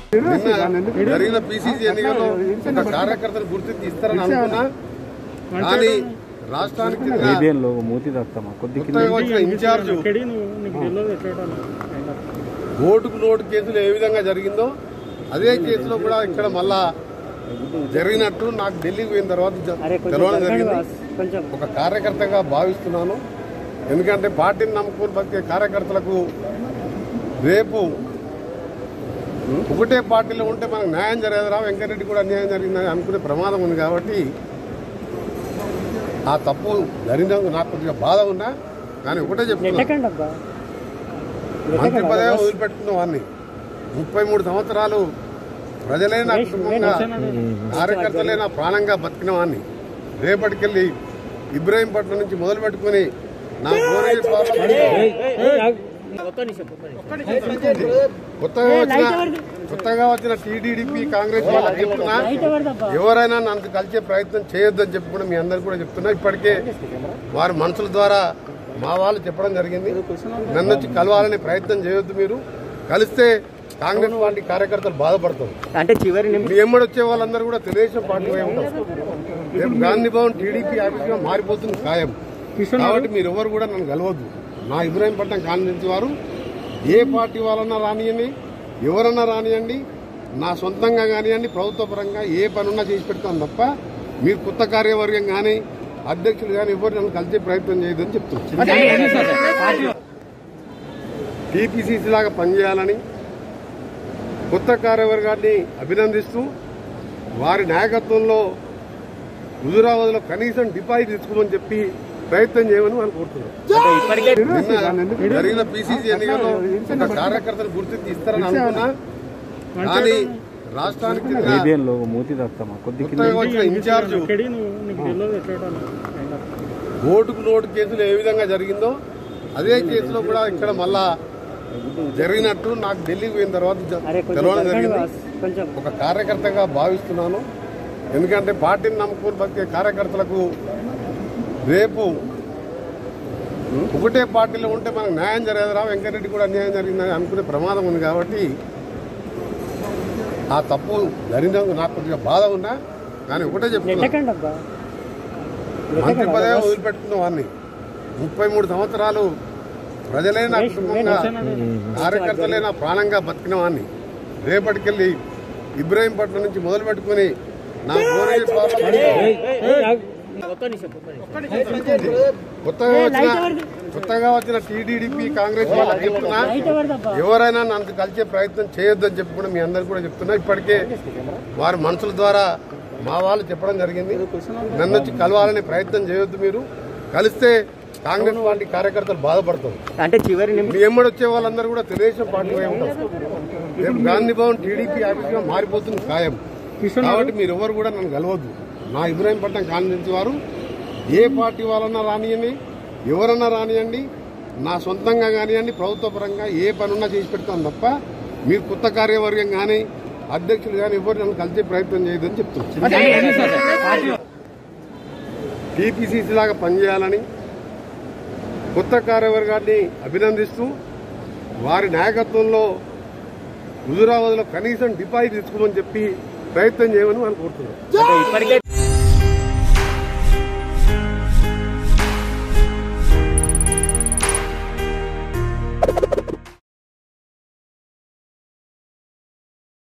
నిన్న జరిగిన పిసిసి ఎన్నికల్లో ఒక కార్యకర్తను గుర్తించి ఇస్తారని అనుకున్నా కానీ రాష్ట్రానికి చెందిన ఏబిఎన్లో మూతి తాగుతామా కొద్ది కింద కొత్తగా వచ్చిన ఇన్ఛార్జ్ కడి నువ్వు నీకు తెలియదు ఎట్లా ఓటుకు నోటు కేసులు ఏ విధంగా జరిగిందో అదే కేసులో కూడా ఇక్కడ మళ్ళా జరిగినట్టు నాకు ఢిల్లీకి పోయిన తర్వాత జ- తెలవడం జరిగింది ఒక కార్యకర్తగా భావిస్తున్నాను ఎందుకంటే పార్టీని నమ్ముకొని బతికే కార్యకర్తలకు రేపు ఒకటే పార్టీలో ఉంటే మనకు న్యాయం జరగదురా వెంకటరెడ్డి కూడా అన్యాయం జరిగిందని అనుకునే ప్రమాదం ఉంది కాబట్టి ఆ తప్పు జరిగినందుకు నాకు కొద్దిగా బాధ ఉన్నా కానీ ఒకటే చెప్తున్నా మంత్రి పదవి వదిలిపెట్టుకున్న వాడిని ముప్పై మూడు సంవత్సరాలు ప్రజలే నా కుటుంబంగా కార్యకర్తలే నా ప్రాణంగా బతికిన వాడిని రేపటికెళ్ళి ఇబ్రాహీంపట్నం నుంచి మొదలు పెట్టుకుని నా భువనగిరి పార్లమెంట్ కొత్తగా వచ్చిన కొత్తగా వచ్చిన టీడీడీపీ కాంగ్రెస్ వాళ్ళకి చెప్తున్నా ఎవరైనా నన్ను కలిసే ప్రయత్నం చేయొద్దని చెప్పి కూడా మీ అందరు కూడా చెప్తున్నా ఇప్పటికే వారి మనుషుల ద్వారా మా వాళ్ళు చెప్పడం జరిగింది నన్ను వచ్చి కలవాలనే ప్రయత్నం చేయొద్దు మీరు కలిస్తే కాంగ్రెస్ పార్టీ కార్యకర్తలు బాధపడతారు అంటే చివరి నిమిషం మీ ఎమ్మడి వచ్చే వాళ్ళందరూ కూడా తెలుగుదేశం పార్టీ వైపు ఉంటారు రేపు గాంధీ భవన్ టీడీపీ ఆఫీస్ గా మారిపోతుంది ఖాయం కాబట్టి మీరు ఎవరు కూడా నన్ను కలవద్దు నా ఇబ్రాహీంపట్నం కాన్స్టిట్యూన్సీ వారు ఏ పార్టీ వాళ్ళన్నా రానియండి ఎవరన్నా రానియండి నా సొంతంగా కానివ్వండి ప్రభుత్వ పరంగా ఏ పనున్నా చేసి పెడతాను తప్ప మీరు కొత్త కార్యవర్గం కానీ అధ్యక్షులు కానీ ఎవరు నన్ను కలిసే ప్రయత్నం చేయదని చెప్తున్నాను టీపీసీసీ లాగా పనిచేయాలని కొత్త కార్యవర్గాన్ని అభినందిస్తూ వారి నాయకత్వంలో హుజురాబాద్లో కనీసం డిపాజిట్ తీసుకోమని చెప్పి ప్రయత్నం చేయమని వాళ్ళు కోరుతున్నారు ఇప్పటికే నిన్న జరిగిన పిసిసి ఎన్నికల్లో ఒక కార్యకర్తను గుర్తించి ఇస్తారని అనుకున్నా కానీ రాష్ట్రానికి చెందిన ఏబిఎన్లో మూతి తాగుతామా కొద్ది కింద కొత్తగా వచ్చిన ఇన్ఛార్జ్ కడి నువ్వు నీకు తెలియదు ఎట్లా ఓటుకు నోటు కేసులు ఏ విధంగా జరిగిందో అదే కేసులో కూడా ఇక్కడ మళ్ళా జరిగినట్టు నాకు ఢిల్లీకి పోయిన తర్వాత జ- తెలవడం జరిగింది ఒక కార్యకర్తగా భావిస్తున్నాను ఎందుకంటే పార్టీని నమ్ముకొని బతికే కార్యకర్తలకు రేపు ఒకటే పార్టీలో ఉంటే మనకు న్యాయం జరగదురా వెంకటరెడ్డి కూడా అన్యాయం జరిగిందని అనుకునే ప్రమాదం ఉంది కాబట్టి ఆ తప్పు జరిగినందుకు నాకు కొద్దిగా బాధ ఉన్నా కానీ ఒకటే చెప్తున్నా మంత్రి పదవి వదిలిపెట్టుకున్న వాడిని ముప్పై మూడు సంవత్సరాలు ప్రజలే నా కుటుంబంగా కార్యకర్తలే నా ప్రాణంగా బతికిన వాడిని రేపటికెళ్ళి ఇబ్రాహీంపట్నం నుంచి మొదలు పెట్టుకుని నా భువనగిరి పార్లమెంట్ కొత్తగా వచ్చిన కొత్తగా వచ్చిన టీడీడీపీ కాంగ్రెస్ వాళ్ళకి చెప్తున్నా ఎవరైనా నన్ను కలిసే ప్రయత్నం చేయొద్దని చెప్పి కూడా మీ అందరు కూడా చెప్తున్నా ఇప్పటికే వారి మనుషుల ద్వారా మా వాళ్ళు చెప్పడం జరిగింది నన్ను వచ్చి కలవాలనే ప్రయత్నం చేయొద్దు మీరు కలిస్తే కాంగ్రెస్ పార్టీ కార్యకర్తలు బాధపడతారు అంటే చివరి నిమిషం మీ ఎమ్మడి వచ్చే వాళ్ళందరూ కూడా తెలుగుదేశం పార్టీ వైపు ఉంటారు రేపు గాంధీ భవన్ టీడీపీ ఆఫీస్ గా మారిపోతుంది ఖాయం కాబట్టి మీరు ఎవరు కూడా నన్ను కలవద్దు నా ఇబ్రాహీంపట్నం కాన్స్టిట్యూన్సీ వారు ఏ పార్టీ వాళ్ళన్నా రానియండి ఎవరన్నా రానియండి నా సొంతంగా కానివ్వండి ప్రభుత్వ పరంగా ఏ పనున్నా చేసి పెడతాను తప్ప మీరు కొత్త కార్యవర్గం కానీ అధ్యక్షులు కానీ ఎవరు నన్ను కలిసే ప్రయత్నం చేయదని చెప్తున్నాను టీపీసీసీ లాగా పనిచేయాలని కొత్త కార్యవర్గాన్ని అభినందిస్తూ వారి నాయకత్వంలో హుజురాబాద్లో కనీసం డిపాజిట్ తీసుకోమని చెప్పి ప్రయత్నం చేయమని వాళ్ళు కోరుతున్నారు ఇప్పటికే